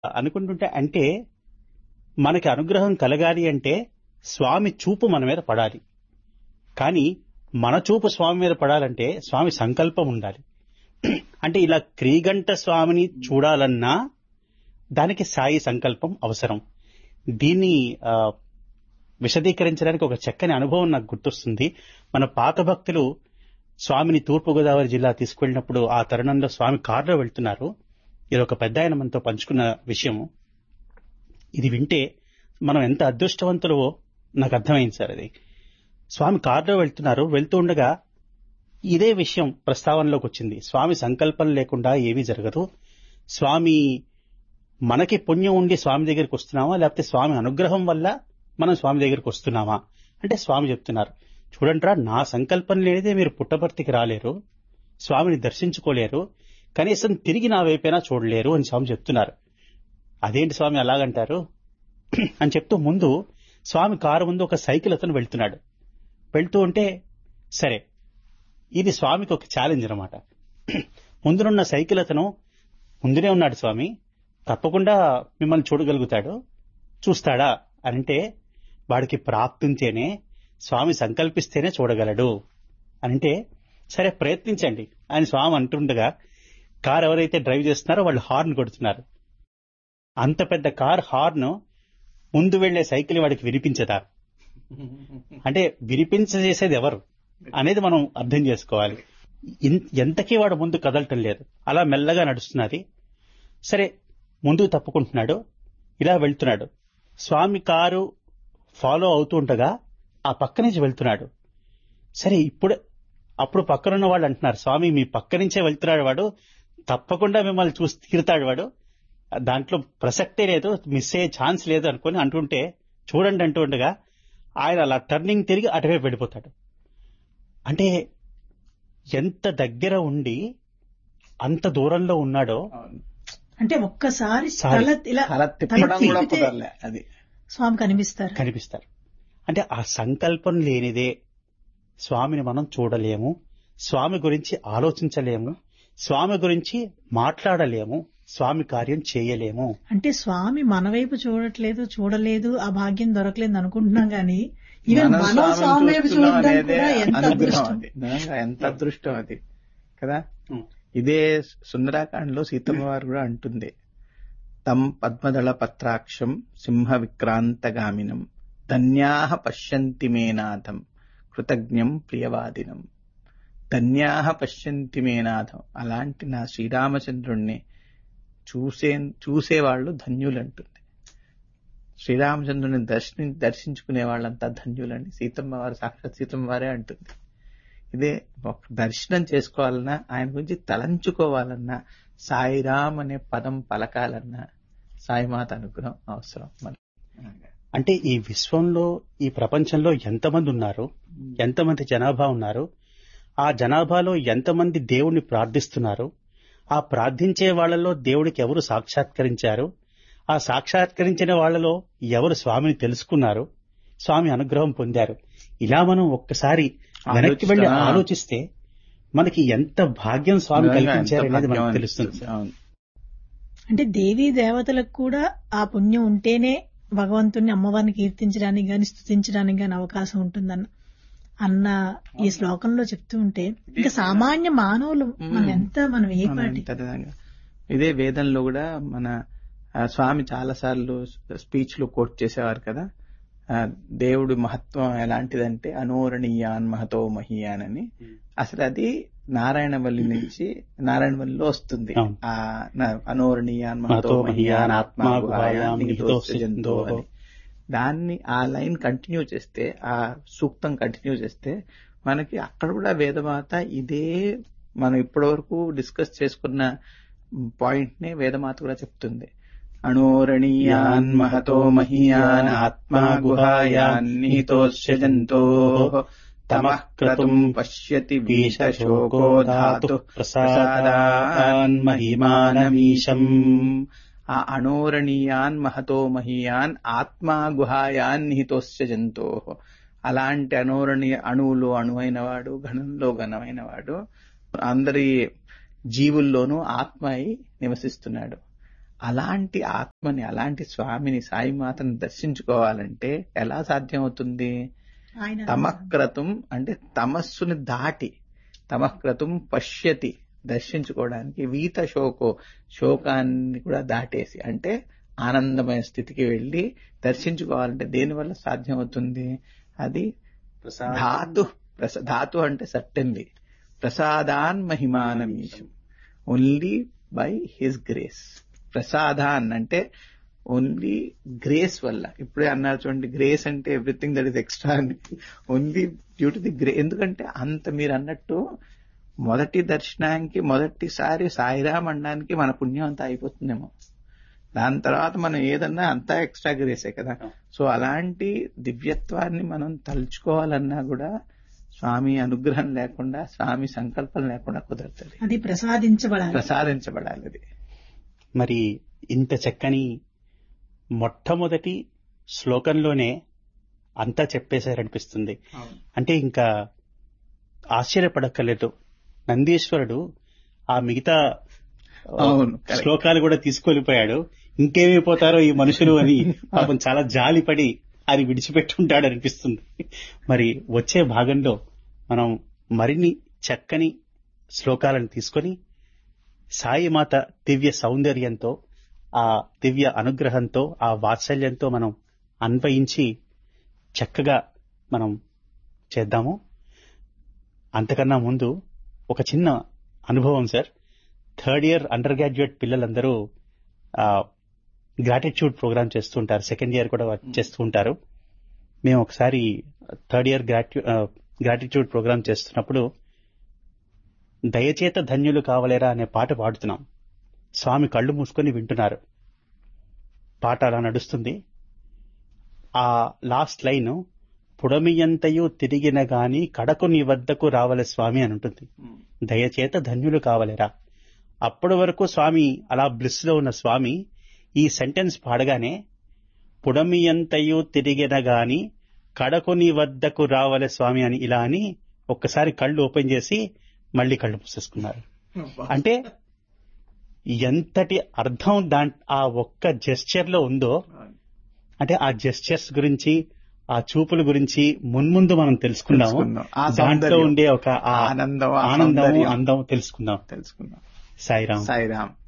అనుకుంటుంటే అంటే మనకి అనుగ్రహం కలగాలి అంటే స్వామి చూపు మన మీద పడాలి కానీ మన చూపు స్వామి మీద పడాలంటే స్వామి సంకల్పం ఉండాలి అంటే ఇలా క్రీగంట స్వామిని చూడాలన్నా దానికి సాయి సంకల్పం అవసరం దీన్ని ఆ, విశదీకరించడానికి ఒక చక్కని అనుభవం నాకు గుర్తొస్తుంది మన పాత భక్తులు స్వామిని తూర్పుగోదావరి జిల్లా తీసుకెళ్ళినప్పుడు ఆ తరుణంలో స్వామి కారులో వెళ్తున్నారు ఇది ఒక పెద్ద ఆయన మనతో పంచుకున్న విషయం ఇది వింటే మనం ఎంత అదృష్టవంతులో నాకు అర్థమైంది సార్ అది స్వామి కారులో వెళ్తున్నారు వెళ్తూ ఉండగా ఇదే విషయం ప్రస్తావనలోకి వచ్చింది స్వామి సంకల్పం లేకుండా ఏమీ జరగదు స్వామి మనకి పుణ్యం ఉండి స్వామి దగ్గరికి వస్తున్నామా లేకపోతే స్వామి అనుగ్రహం వల్ల మనం స్వామి దగ్గరికి వస్తున్నామా అంటే స్వామి చెప్తున్నారు చూడండిరా నా సంకల్పం లేనిదే మీరు పుట్టపర్తికి రాలేరు స్వామిని దర్శించుకోలేరు కనీసం తిరిగి నా వైపైనా చూడలేరు అని స్వామి చెప్తున్నారు అదేంటి స్వామి అలాగంటారు అని చెప్తూ ముందు స్వామి కారు ముందు ఒక సైకిల్ అతను వెళ్తున్నాడు వెళ్తూ ఉంటే సరే ఇది స్వామికి ఒక ఛాలెంజ్ అనమాట ముందునున్న సైకిల్ అతను ముందునే ఉన్నాడు స్వామి తప్పకుండా మిమ్మల్ని చూడగలుగుతాడు చూస్తాడా అంటే వాడికి ప్రాప్తించేనే స్వామి సంకల్పిస్తేనే చూడగలడు అంటే సరే ప్రయత్నించండి అని స్వామి అంటుండగా కార్ ఎవరైతే డ్రైవ్ చేస్తున్నారో వాళ్ళు హార్న్ కొడుతున్నారు అంత పెద్ద కార్ హార్న్ ముందు వెళ్లే సైకిల్ వాడికి వినిపించదా అంటే వినిపించేసేది ఎవరు అనేది మనం అర్థం చేసుకోవాలి ఇన్- ఎంతకీ వాడు ముందు కదలటం లేదు అలా మెల్లగా నడుస్తున్నది సరే ముందుకు తప్పుకుంటున్నాడు ఇలా వెళ్తున్నాడు స్వామి కారు ఫాలో అవుతూ ఉండగా ఆ పక్క నుంచి వెళ్తున్నాడు సరే ఇప్పుడు అప్పుడు పక్కనున్న వాళ్ళు అంటున్నారు స్వామి మీ పక్క నుంచే వెళ్తున్నాడు వాడు తప్పకుండా మిమ్మల్ని చూసి తీరుతాడు వాడు దాంట్లో ప్రసక్తే లేదు మిస్ అయ్యే ఛాన్స్ లేదు అనుకుని అంటుంటే చూడండి అంటూ ఉండగా ఆయన అలా టర్నింగ్ తిరిగి అటువైపు వెళ్ళిపోతాడు అంటే ఎంత దగ్గర ఉండి అంత దూరంలో ఉన్నాడో అంటే ఒక్కసారి సారి. తల ఇలా తల తిప్పడం తల కూడా తిప్పితే కుదరలే అది స్వామి కనిపిస్తారు కనిపిస్తారు అంటే ఆ సంకల్పం లేనిదే స్వామిని మనం చూడలేము స్వామి గురించి ఆలోచించలేము స్వామి గురించి మాట్లాడలేము స్వామి కార్యం చేయలేము అంటే స్వామి మన వైపు చూడట్లేదు చూడలేదు ఆ భాగ్యం దొరకలేదు అనుకుంటున్నాం గాని ఈవెన్ మనం మనం స్వామి స్వామిని వైపు చూస్తున్నాం చూడడం అనేదే కూడా ఎంత అనుగ్రహం అదృష్టం అది నిజంగా ఎంత అదృష్టం అది కదా ఉం. ఇదే సుందరాకాండలో సీతమ్మ వారు కూడా అంటుంది తం పద్మదళ పత్రాక్షం సింహ విక్రాంతగామినం ధన్యాహ పశ్యంతి మేనాథం కృతజ్ఞం ప్రియవాదినం ధన్యాహ పశ్యంతి మేనాథం అలాంటి నా శ్రీరామచంద్రుణ్ణి చూసే చూసేవాళ్ళు ధన్యులంటుంది శ్రీరామచంద్రుని దర్శని దర్శించుకునే వాళ్ళంతా ధన్యులని సీతమ్మ వారు సాక్షాత్ సీతమ్మ వారే అంటుంది ఇదే ఒక దర్శనం చేసుకోవాలన్నా ఆయన గురించి తలంచుకోవాలన్నా సాయిరామ్ అనే పదం పలకాలన్నా సాయిమాత అనుగ్రహం అవసరం మనకి అంటే ఈ విశ్వంలో ఈ ప్రపంచంలో ఎంతమంది ఉన్నారు ఎంతమంది జనాభా ఉన్నారు ఆ జనాభాలో ఎంతమంది దేవుణ్ణి ప్రార్థిస్తున్నారు ఆ ప్రార్థించే వాళ్ళలో దేవుడికి ఎవరు సాక్షాత్కరించారు ఆ సాక్షాత్కరించిన వాళ్ళలో ఎవరు స్వామిని తెలుసుకున్నారు స్వామి అనుగ్రహం పొందారు ఇలా మనం ఒక్కసారి వెనక్కి వెళ్లి ఆలోచిస్తా- ఆలోచిస్తే మనకి ఎంత భాగ్యం స్వామి నిజంగా ఎంత కల్పించారు అనేది భాగ్యం మనకు తెలుస్తుంది అనిపిస్తుంది. అవును. అంటే దేవీ దేవతలకు కూడా ఆ పుణ్యం ఉంటేనే భగవంతుణ్ణి అమ్మవారిని కీర్తించడానికి గాని స్తుతించడానికి గాని అవకాశం ఉంటుందన్న అన్న ఈ శ్లోకంలో చెప్తూ ఉంటే ఇంకా సామాన్య మానవులు మనం ఎంత మనం ఏ మనం పాటి ఎంత నిజంగా. ఇదే వేదంలో కూడా మన ఆ, స్వామి చాలా సార్లు స్పీచ్ లో కోట్ చేసేవారు కదా ఆ, దేవుడి మహత్వం ఎలాంటిదంటే అనోరణీయాన్ మహతో మహీయాన్ అని అసలు అది నారాయణవల్లి నుంచి నారాయణవల్లిలో వస్తుంది అవును. ఆ న- అనోరణీయాన్ మహతో మహతో మహీయాన్ మహీయాన్ ఆత్మా ఆత్మా గుహాయాన్ గుహాయాం నిహితోస్య నిహితోస్య జంతో జంతోః. అని దాన్ని ఆ లైన్ కంటిన్యూ చేస్తే ఆ సూక్తం కంటిన్యూ చేస్తే మనకి అక్కడ కూడా వేదమాత ఇదే మనం ఇప్పటి వరకు డిస్కస్ చేసుకున్న పాయింట్ ని వేదమాత కూడా చెప్తుంది అణోరణీయాన్ మహతో మహీయాన్ ఆత్మా గుహాయాన్ నిహితోస్య జంతో తమః క్రతుం పశ్యతి వీషశోకో ధాతు ప్రసాదాన్ మహిమానమీశం ఆ అణోరణీయాన్ మహతో మహీయాన్ ఆత్మా గుహాయాన్ నిహితోస్య జంతో అలాంటి అనోరణీయ అణువులో అణువైన వాడు ఘనంలో ఘనమైన వాడు అందరి జీవుల్లోనూ ఆత్మ అయి నివసిస్తున్నాడు అలాంటి ఆత్మని అలాంటి స్వామిని సాయి మాతను దర్శించుకోవాలంటే ఎలా సాధ్యమవుతుంది ఆయన తమక్రతం అంటే తమస్సుని దాటి తమక్రతం పశ్యతి దర్శించుకోవడానికి వీత శోకో శోకాన్ని కూడా దాటేసి అంటే ఆనందమయ స్థితికి వెళ్ళి దర్శించుకోవాలంటే దేనివల్ల సాధ్యమవుతుంది అది ధాతు ప్రస ధాతు అంటే సర్టన్లీ ప్రసాదాన్ మహిమానమీశం ఓన్లీ బై హిస్ గ్రేస్ ప్రసాదాన్ అంటే ఓన్లీ గ్రేస్ వల్ల ఇప్పుడే అన్నారు చూడండి గ్రేస్ అంటే everything that is extra only due to the grace ఎందుకంటే అంత మీరు అన్నట్టు మొదటి దర్శనానికి మొదటిసారి సాయిరామ్ అనడానికి మన పుణ్యం అంతా అయిపోతుందేమో దాని తర్వాత మనం ఏదన్నా అంతా ఎక్స్ట్రా గ్రేసే కదా సో అలాంటి దివ్యత్వాన్ని మనం తలుచుకోవాలన్నా కూడా స్వామి అనుగ్రహం లేకుండా స్వామి సంకల్పం లేకుండా కుదరతుంది అది ప్రసాదించబడాలి ప్రసాదించబడాలి అది మరి ఇంత చక్కని మొట్టమొదటి శ్లోకంలోనే అంతా చెప్పేశారనిపిస్తుంది అంటే ఇంకా ఆశ్చర్యపడక్కర్లేదు నందీశ్వరుడు ఆ మిగతా అవును, correct. శ్లోకాలు కూడా తీసుకెళ్లిపోయాడు ఇంకేమైపోతారో ఈ మనుషులు అని పాపం చాలా జాలిపడి అది విడిచిపెట్టుంటాడు అనిపిస్తుంది మరి వచ్చే భాగంలో మనం మరిన్ని చక్కని శ్లోకాలను తీసుకొని సాయిమాత దివ్య సౌందర్యంతో ఆ దివ్య అనుగ్రహంతో ఆ వాత్సల్యంతో మనం అన్వయించి చక్కగా మనం చేద్దాము అంతకన్నా ముందు ఒక చిన్న అనుభవం sir third year undergraduate పిల్లలందరూ గ్రాటిట్యూడ్ ప్రోగ్రామ్ చేస్తూ ఉంటారు సెకండ్ ఇయర్ కూడా చేస్తూ ఉంటారు మేము ఒకసారి థర్డ్ ఇయర్ గ్రాటిట్యూడ్ ప్రోగ్రామ్ చేస్తున్నప్పుడు దయచేత ధన్యులు కావలేరా అనే పాట పాడుతున్నాం స్వామి కళ్ళు మూసుకొని వింటున్నారు పాట అలా నడుస్తుంది ఆ లాస్ట్ లైన్ పుడమియంతయు తిరిగిన గాని కడకు నీ వద్దకు రావలే స్వామి అని ఉంటుంది దయచేత ధన్యులు కావలేరా అప్పటి వరకు స్వామి అలా బ్లిస్ లో ఉన్న స్వామి ఈ సెంటెన్స్ పాడగానే పుడమియంతయు తిరిగిన గాని కడకు నీ వద్దకు రావలే స్వామి అని ఇలా అని ఒక్కసారి కళ్ళు ఓపెన్ చేసి మళ్ళీ కళ్ళు మూసేసుకున్నారు అంటే ఎంతటి అర్థం దా ఆ ఒక్క జెస్చర్ లో ఉందో అంటే ఆ జెస్చర్స్ గురించి ఆ చూపుల గురించి మున్ముందు మనం తెలుసుకున్నాము తెలుసుకుందాం. ఆ దాంట్లో సౌందర్యం. ఉండే ఒక ఆ ఆనందం, ఆ ఆనందం సౌందర్యం. అందం తెలుసుకుందాం తెలుసుకుందాం సాయిరామ్ సాయిరామ్